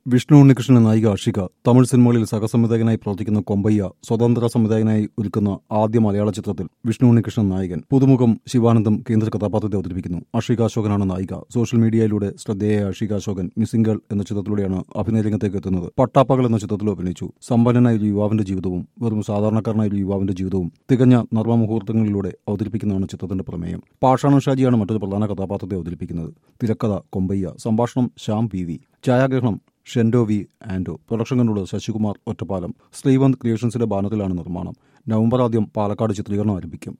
വിഷ്ണു ഉണ്ണികൃഷ്ണൻ എന്ന നായിക അഷിക തമിഴ് സിനിമകളിൽ സഹസംവിധായകനായി പ്രവർത്തിക്കുന്ന കൊമ്പയ്യ സ്വതന്ത്ര സംവിധായകനായി ഒരുക്കുന്ന ആദ്യ മലയാള ചിത്രത്തിൽ വിഷ്ണു ഉണ്ണികൃഷ്ണൻ നായകൻ പുതുമുഖം ശിവാനന്ദം കേന്ദ്ര കഥാപാത്രത്തെ അവതരിപ്പിക്കുന്നു അഷിക അശോകനാണ് നായിക സോഷ്യൽ മീഡിയയിലൂടെ ശ്രദ്ധേയയായ അഷിക അശോകൻ മിസ്സിംഗ് ഗേൾ എന്ന ചിത്രത്തിലൂടെയാണ് അഭിനയ രംഗത്തേക്ക് എത്തുന്നത് പട്ടാപ്പകൾ എന്ന ചിത്രത്തിൽ അഭിനയിച്ചു സമ്പന്നനായ ഒരു യുവാവിന്റെ ജീവിതവും വെറും സാധാരണക്കാരനായ ഒരു യുവാവിന്റെ ജീവിതവും തികഞ്ഞ നർമ്മമുഹൂർത്തങ്ങളിലൂടെ അവതരിപ്പിക്കുന്നതാണ് ചിത്രത്തിന്റെ പ്രമേയം പാഷാണ ഷാജിയാണ് മറ്റൊരു പ്രധാന കഥാപാത്രത്തെ അവതരിപ്പിക്കുന്നത് തിരക്കഥ കൊമ്പയ്യ സംഭാഷണം ശ്യാം പി വി ഛായാഗ്രഹണം ഷെൻഡോ വി ആൻഡോ പ്രൊഡക്ഷൻ കൺട്രോളർ ശശികുമാർ ഒറ്റപ്പാലം ശ്രീവന്ത് ക്രിയേഷൻസിന്റെ ബാനറിലാണ് നിർമ്മാണം നവംബർ ആദ്യം പാലക്കാട് ചിത്രീകരണം ആരംഭിക്കും